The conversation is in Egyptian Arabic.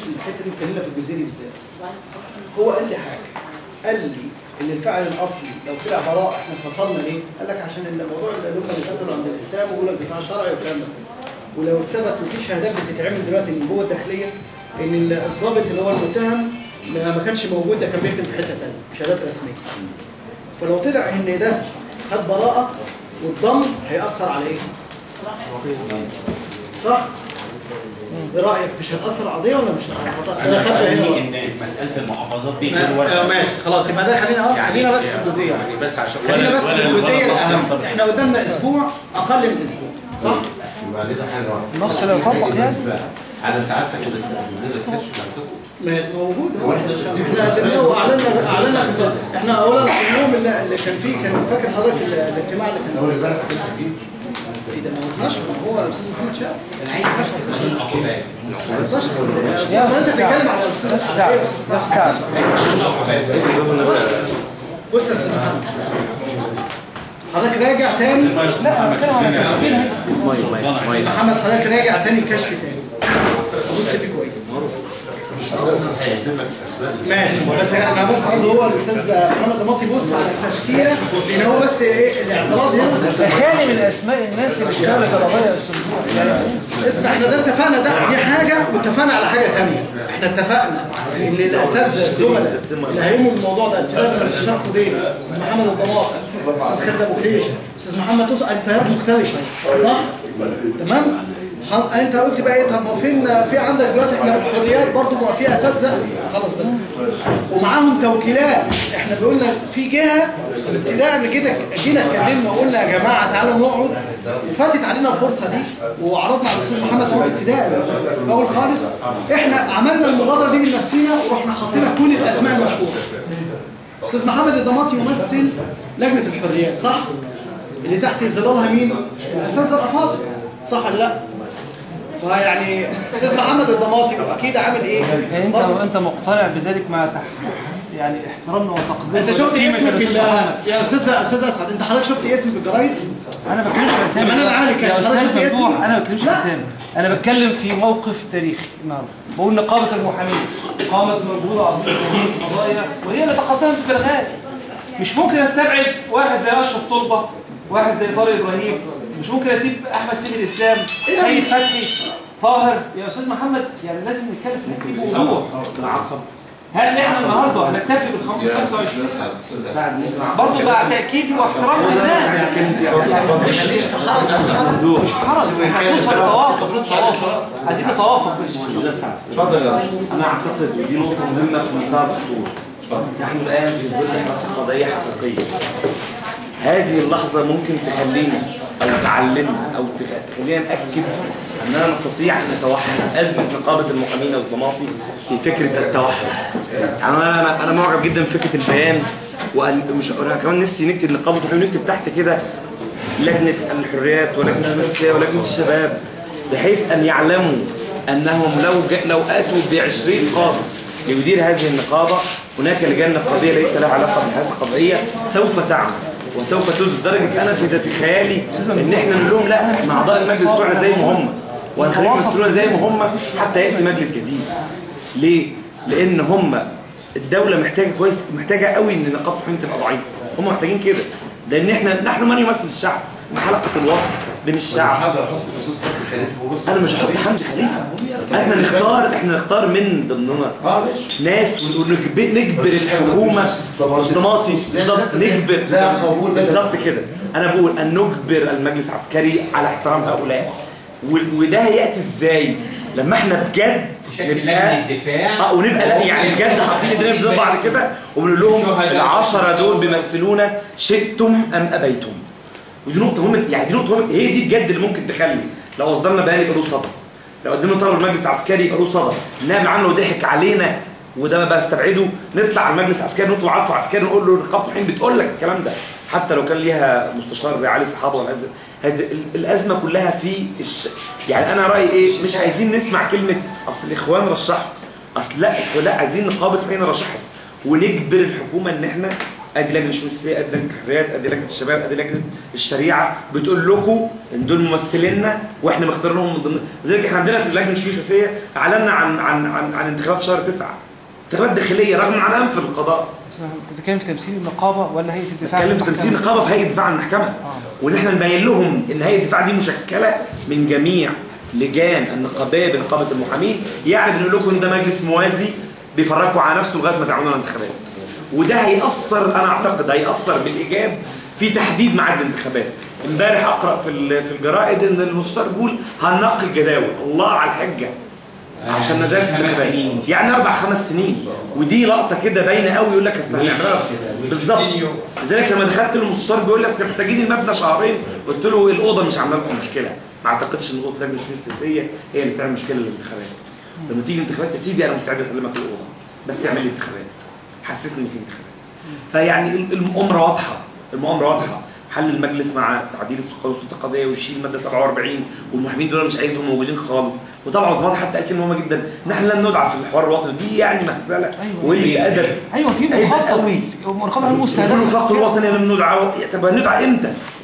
الحته دي واتكلمنا في الجزيري بالذات هو قال لي حاجه قال لي ان الفعل الاصلي لو طلع براء احنا فصلنا ليه؟ قال لك عشان الموضوع اللي هم اللي قتلوا عند الاسلام ويقول لك دفاع شرعي والكلام ده ولو اتثبت وفي شهادات بتتعمل دلوقتي من جوه الداخليه ان الضابط اللي هو المتهم ما ما كانش موجود ده كان بيخدم في حته ثانيه شهادات رسميه فلو طلع ان ده خد براءه والضم هيأثر على ايه؟ صح؟ ايه رايك مش هتأثر على القضيه ولا مش هتأثر؟ انا خدت هنا خلي ان مساله المحافظات دي ما- كل ورقه آه، ماشي خلاص يبقى ده خلينا اه خلينا بس في الجزئيه يعني بس عشان خلينا بس في الجزئيه ولا الاهم نص احنا قدامنا اسبوع اقل من اسبوع صح؟ يبقى علينا حاجه واحده نص لو يطبق يعني. على سعادتك اللي اللي الكشف عندكم ما- موجود هو واحنا احنا بنتكلم احنا في قدمناه واعلنا اعلنا في الض- احنا اولا اليوم اللي اللي كان فيه كان فاكر حضرتك ال- الاجتماع اللي كان اول امبارح كنت جديد ايه ده ما قلناش هو استاذ محمد شاف انا عايز بس العقوبات ما قلناش ما انت بتتكلم على الاستاذ على ايه يا أستاذ نفس سعد؟ ساعة بص يا استاذ محمد حضرتك راجع تاني لا انا بتكلم على تشكيل هنا محمد حضرتك راجع تاني كشف تاني بص فيه كويس الاستاذ لازم هيكتب لك الاسماء اللي ماشي بس انا بس عايز هو الاستاذ محمد ضماطي يبص على التشكيله لان هو بس ايه الاعتراض هنا خالي من اسماء الناس اللي اشتغلت القضايا السلمية اسمع احنا ده اتفقنا ده دي حاجه واتفقنا على حاجه ثانيه احنا اتفقنا ان الاساتذه الزملاء اللي هيقوموا بالموضوع ده ابتداء من الاستاذ خديجه استاذ محمد الضماطي استاذ خالد ابو كريش استاذ محمد توسع التيارات مختلفه صح؟ تمام؟ ح- انت قلت بقى ايه طب ما فين في عندك دلوقتي احنا الحريات برضه ما في اساتذه خلاص بس ومعاهم توكيلات احنا قلنا في جهه ابتداء ان كده جينا اتكلمنا وقلنا يا جماعه تعالوا نقعد وفاتت علينا الفرصه دي وعرضنا على الاستاذ محمد هو ابتداء في اول خالص احنا عملنا المبادره دي من نفسنا ورحنا حاطين كل الاسماء المشهوره استاذ محمد الضماطي يمثل لجنه الحريات صح اللي تحت ظلالها مين الاساتذه الافاضل صح ولا لا فيعني استاذ محمد الضماطي اكيد عامل ايه يعني انت برضه انت مقتنع بذلك مع تح... يعني احترامنا وتقديرنا انت شفت وقيمة اسم في الأستاذ ال- محمد. يا استاذ استاذ اسعد انت حضرتك شفت اسم في الجرايد انا ما بتكلمش في اسامي يعني أنا عارف يا كده. حضرتك شفت استاذ اسمي؟ ممدوح انا ما بتكلمش في لا. اسامي انا بتكلم في موقف تاريخي النهارده بقول نقابه المحامين قامت مجهود عظيم في القضايا وهي اللي تقدمت بالغاء مش ممكن استبعد واحد زي اشرف طلبه واحد زي طارق ابراهيم مش ممكن اسيب احمد سيف الاسلام سيد فتحي طاهر يا استاذ محمد يعني لازم نتكلم في الحته دي بوضوح هل احنا النهارده هنكتفي بال 25 اسعد استاذ اسعد برضه مع تاكيدي واحترام للناس مش حرج احنا هنوصل لتوافق توافق عايزين نتوافق بس اتفضل يا استاذ أنا أعتقد ودي نقطة مهمة في منتهى الخطورة نحن الآن في ظل حراسة قضائية حقيقية هذه اللحظة ممكن تخلينا أو تعلمنا أو تخ- تخلينا نأكد أننا نستطيع أن نتوحد أزمة نقابة المحامين والضماطي في فكرة التوحد يعني أنا أنا أنا معجب جدا بفكرة البيان وأن مش أنا كمان نفسي نكتب نقابة المحامين نكتب تحت كده لجنة الحريات ولجنة الشمسية ولجنة الشباب بحيث أن يعلموا أنهم لو جا لو أتوا ب 20 قاضي ليدير هذه النقابة هناك لجان نقابية ليس لها علاقة بالحياة القضائية سوف تعمل وسوف تزد لدرجة أنا في ده في خيالي إن إحنا نقول لهم لا إحنا أعضاء المجلس بتوعنا زي ما هم وهنخليهم يمثلونا زي ما هم حتى يأتي مجلس جديد ليه؟ لأن هم الدولة محتاجة كويس محتاجة قوي إن نقابة الحكومة تبقى ضعيفة هم محتاجين كده لأن إحنا نحن من يمثل الشعب حلقة الوصل بين الشعب هقدر احط الاستاذ فتحي خليفه هو بس انا مش هحط حمدي خليفه احنا نختار احنا نختار من ضمننا اه ماشي ناس ونجب- نجبر الحكومه مش ضماطي بالظبط نجبر لا قبول لا بالظبط كده انا بقول ان نجبر المجلس العسكري على احترام هؤلاء وال- وده هياتي ازاي لما احنا بجد شكل لجنه الدفاع اه ونبقى لا يعني بجد حاطين ايدينا في بعض كده وبنقول لهم العشرة دول بيمثلونا شئتم ام ابيتم ودي نقطة مهمة يعني دي نقطة مهمة هي دي بجد اللي ممكن تخلي لو اصدرنا بيان يبقى له صدى لو قدمنا طلب المجلس العسكري يبقى له صدى نعمل عنه وضحك علينا وده ما بستبعده نطلع على المجلس العسكري نطلع عفو عسكري نقول له نقابة الحين بتقول لك الكلام ده حتى لو كان ليها مستشار زي علي صحابه ولا أز- هذه ال- الازمه كلها في الش... يعني انا رايي ايه مش عايزين نسمع كلمه اصل الاخوان رشحوا اصل لا لا عايزين نقابه الحين رشحت ونجبر الحكومه ان احنا ادي لجنه الشؤون السياسيه ادي لجنه الحريات ادي لجنه الشباب ادي لجنه الشريعه بتقول لكم ان دول ممثلينا واحنا مختارينهم من ضمن لذلك احنا عندنا في لجنه الشؤون السياسيه اعلنا عن عن عن, عن انتخابات في شهر تسعه انتخابات داخليه رغم عن انف القضاء انت بتتكلم في تمثيل النقابه ولا هيئه الدفاع بتكلم في تمثيل نقابه في هيئه دفاع عن المحكمه وان احنا نبين لهم ان هيئه الدفاع دي مشكله من جميع لجان النقابيه بنقابه المحامين يعني بنقول لكم ان ده مجلس موازي بيفرجكم على نفسه لغايه ما تعملوا الانتخابات وده هيأثر انا اعتقد هيأثر بالايجاب في تحديد ميعاد الانتخابات امبارح اقرا في ال- في الجرائد ان المستشار بيقول هننقي الجداول الله على الحجه عشان نزال في خمس الانتخابات سنين. يعني اربع خمس سنين ودي لقطه كده باينه قوي يقول لك استهنعملها بالظبط لذلك لما دخلت المستشار بيقول لي اصل محتاجين المبنى شهرين قلت له الاوضه مش عامله لكم مشكله ما اعتقدش ان اوضه لجنه الشؤون السياسيه هي اللي بتعمل مشكله للانتخابات لما تيجي الانتخابات يا سيدي انا مستعد اسلمك الاوضه بس اعمل لي انتخابات حسسني ان في انتخابات فيعني المؤامره واضحه المؤامره واضحه حل المجلس مع تعديل القانون السلطه القضائيه ويشيل الماده 47 والمحامين دول مش عايزهم موجودين خالص وطبعا عثمان حتى قال كلمه مهمه جدا ان احنا لن ندعى في الحوار الوطني دي يعني مهزله وقله ادب ايوه في عيب مخطط قوي. مرقبه يقولوا المستهدفه الوفاق الوطني لم ندعى طب هندعى امتى؟